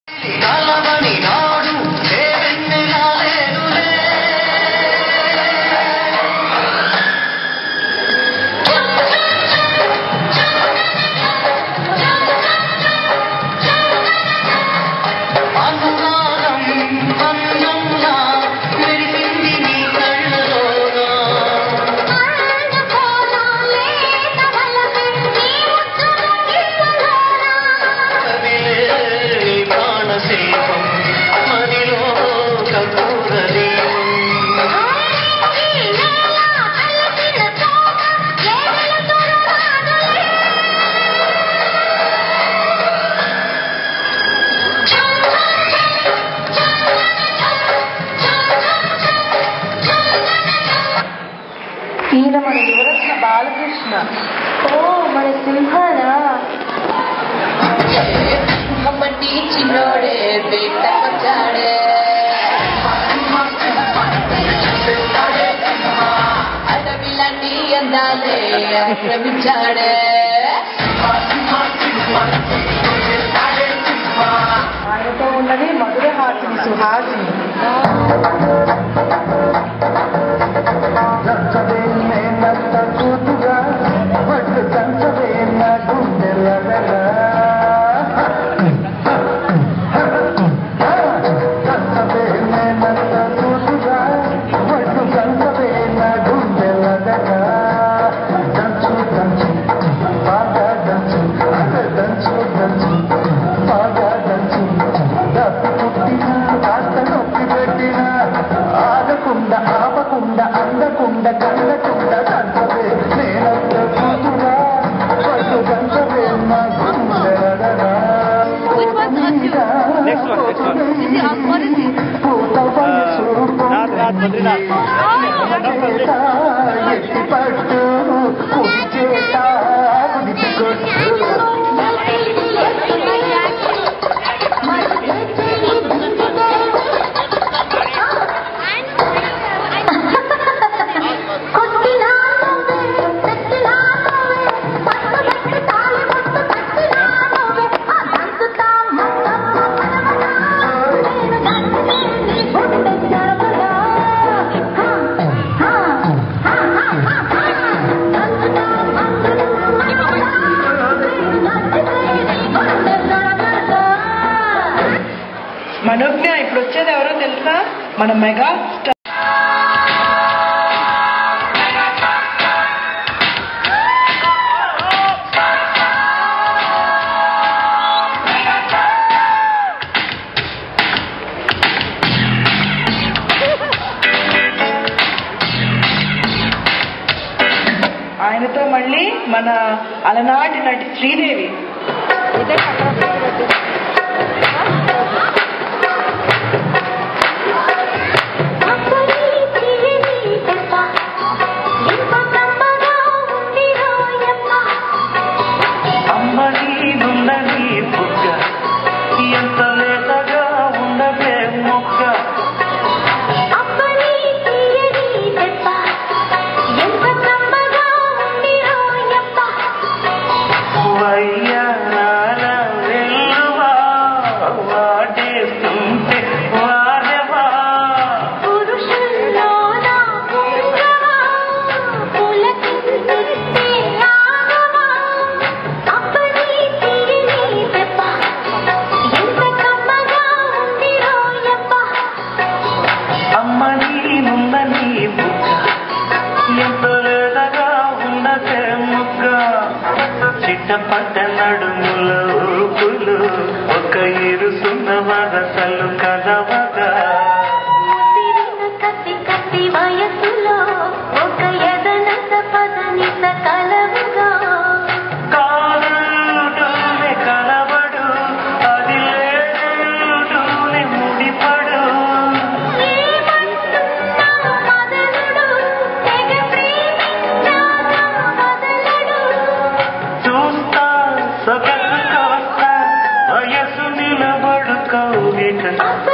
కాలమని నాడు దేవెన్నెలా లేదులే అనురాగం అందంలా మెరిసింది నీ కళ్ళలోనా కదిలే ప్రాణశిల్పం మదిలో కపూర దీపం ఈయన మన యువరత్న బాలకృష్ణ ఓ మన సింహానా కమ్మటి చిన్నోడే వేటకొచ్చాడే అడవిలాంటి అందాలే ఆక్రమించాడే ఆయనతో ఉన్నది మధుర హాసిని సుహాసిని కంచవేన్నేనంత కూతుగా పట్టు కంచవేన్న గుండెల కంచవేన్నేనంత కూతుగా పట్టు కంచవేన్న గుండెల దంచు దంచు బాగా దంచు దంచు దంచు బాగా దంచు దప్పి పుట్టిన కాస్త నొప్పి పెట్టిన ఆగకుండా ఆపకుండా అందకుండా కళ్ళకుండా కంచవే నేనంత కూతురా పట్టు కంచవే మా గుండెలడరా Which one hurts you? Next one, next one. Is he up? What is he? పూత వయసు నాథ్ నాథ్ బద్రీనాథ్ ఎత్తి పట్టు కుడిచేట విడిచికొట్టు మనోజ్ఞ ఇప్పుడు వచ్చేది ఎవరో తెలుసా మన మెగా స్టార్ ఆయనతో మళ్ళీ మన అలనాటి నటి శ్రీదేవి అమ్మని నుండని బుగ్గ ఎంత లేతగా ఉండదే మొక్క వయ్యాల వెల్లువా వాటేస్తుంటే వారెవా అమ్మని నుండని బుగ్గ ఎంత లేతగా ఉండదే మొక్క చిట్టపట్ట నడుముల ఊపులు ఒక ఇరుసున్న వరసలు కలవగా వయసులో ఒక ఎదనంత పదనిత కలవుగా కాలుడునే కలవడు అది లేడునే ముడిపడు చూస్తా సొగసు కోస్తా వయసు నిలబడు కౌగిట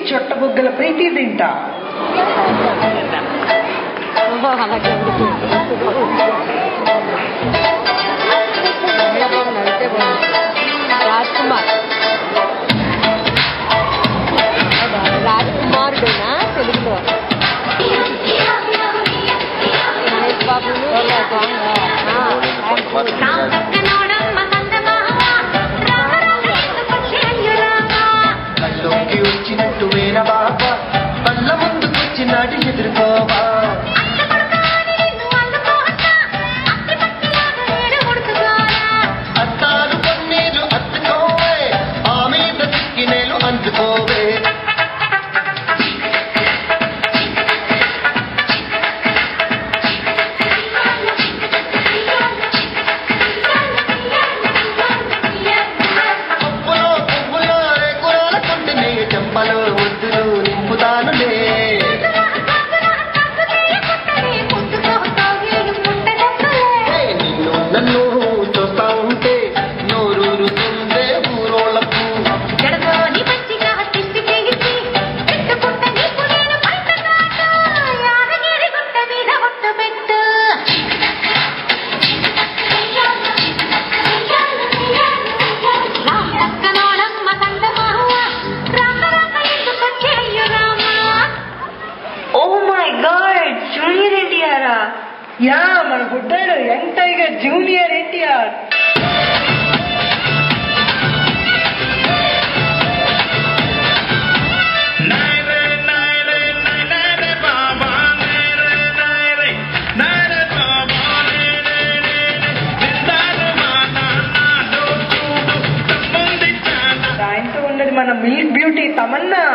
చొట్టబుగ్గల ప్రీతి తింటా రాజ్ కుమార్ రాజ్ కుమారుడేనా తెలుగులో మహేష్ బాబును కల్లోకి వచ్చినట్టు వేర బాబా పళ్ళ ముందుకొచ్చినాడు ఎదుర్కోవా అత్తారు పన్నీరు అత్తుకోవే ఆ మీద చిక్కినేలు అందుకోవే పువ్వులో పువ్వులో రేకురాల కొంటిని చెంపలో ఒత్తులు నింపుతానులే హే, నిన్ను నన్ను చూస్తా ఉంటే నోరూరుతుందే ఊరోళ్ళకు ఓ మై గాడ్ జూనియర్ ఎన్టీఆరా యా మన గుడ్డాడు యంగ్ టైగర్ జూనియర్ ఎన్టీఆర్ ఆయనతో ఉన్నది మన మిల్క్ బ్యూటీ తమన్నా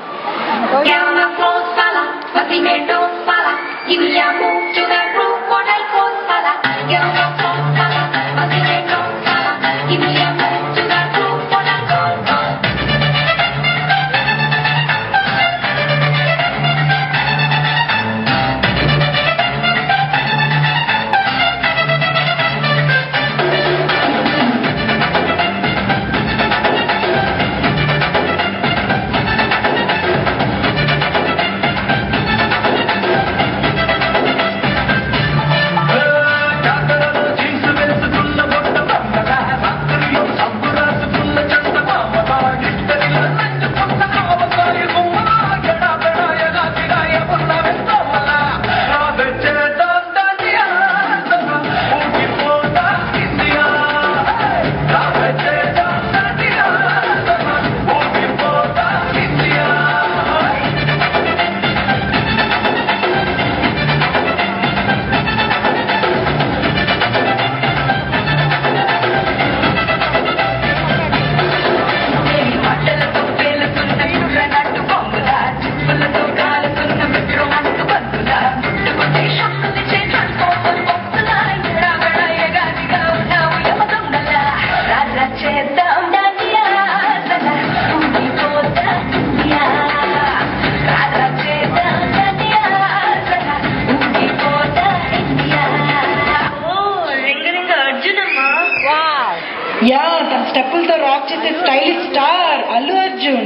యా తన స్టెప్పులతో రాక్ చేసే స్టైల్ స్టార్ అల్లు అర్జున్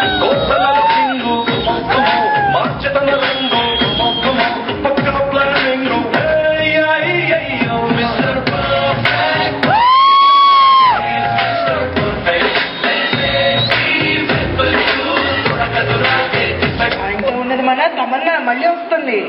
ఆయనతో ఉన్నది మన తమన్నా మళ్ళీ వస్తుంది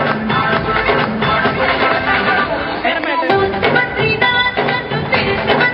Thank you.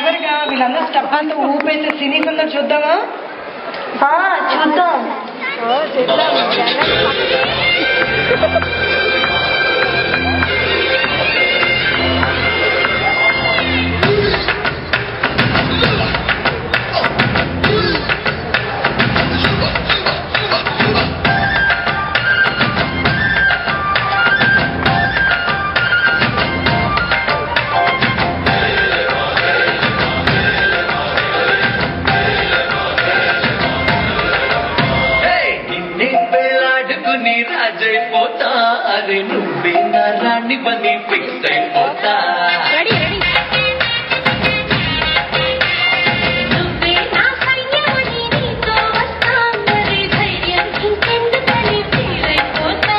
తొందరగా వీళ్ళందరూ స్టప్ అంతా ఊపేసి సినీ కొందరు చూద్దామా ఆ, చూద్దాం నిన్నే పెళ్ళాడుకుని రాజైపోతా అరే నువ్వే నా రాణి పని ఫిక్స్ అయిపోతా రెడీ రెడీ నువ్వే నా సైన్యమని నీతో వస్తా మరి ధైర్యం ఇంకెందుకని ఫీల్ అయిపోతా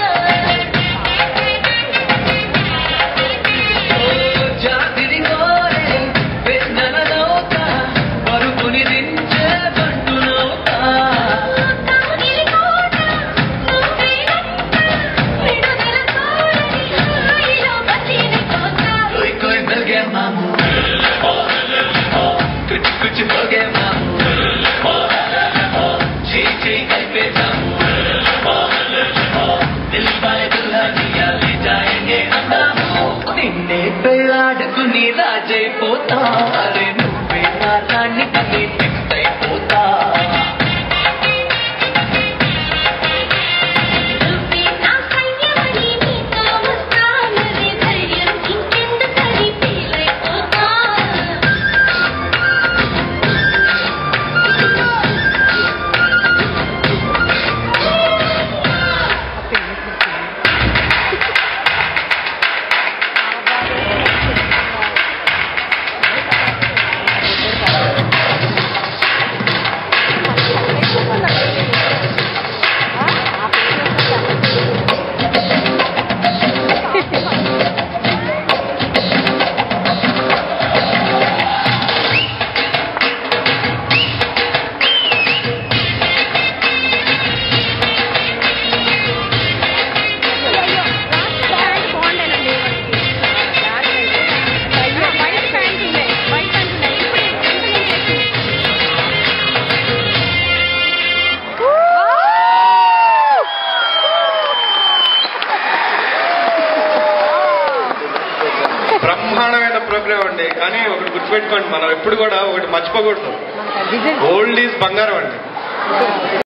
ఓ జాతిరి కోరే వెన్నెలనవుతా పరుపుని దించే బంటునవుతా కాగిలి కోట నువ్వే విడుదల కోరని హాయిలో బతికిపోతా कोई कोई मिल गया मामू कुछ कुछ हो गया मामू जी जी कहीं पे जाऊं दिल पाए दुल्हनिया ले जाएंगे हम నిన్నే పెళ్ళాడుకుని రాజైపోతా అరే నువ్వే నా రాణి పని ఫిక్స్ అయిపోతా నువ్వే నా సైన్యమని నీతో వస్తా మరి ధైర్యం ఇంకెందుకని ఫీల్ అయిపోతా బ్రహ్మాండమైన ప్రోగ్రామ్ అండి కానీ ఒకటి గుర్తుపెట్టుకోండి మనం ఎప్పుడు కూడా ఒకటి మర్చిపోకూడదు ఓల్డ్ ఈజ్ బంగారం అండి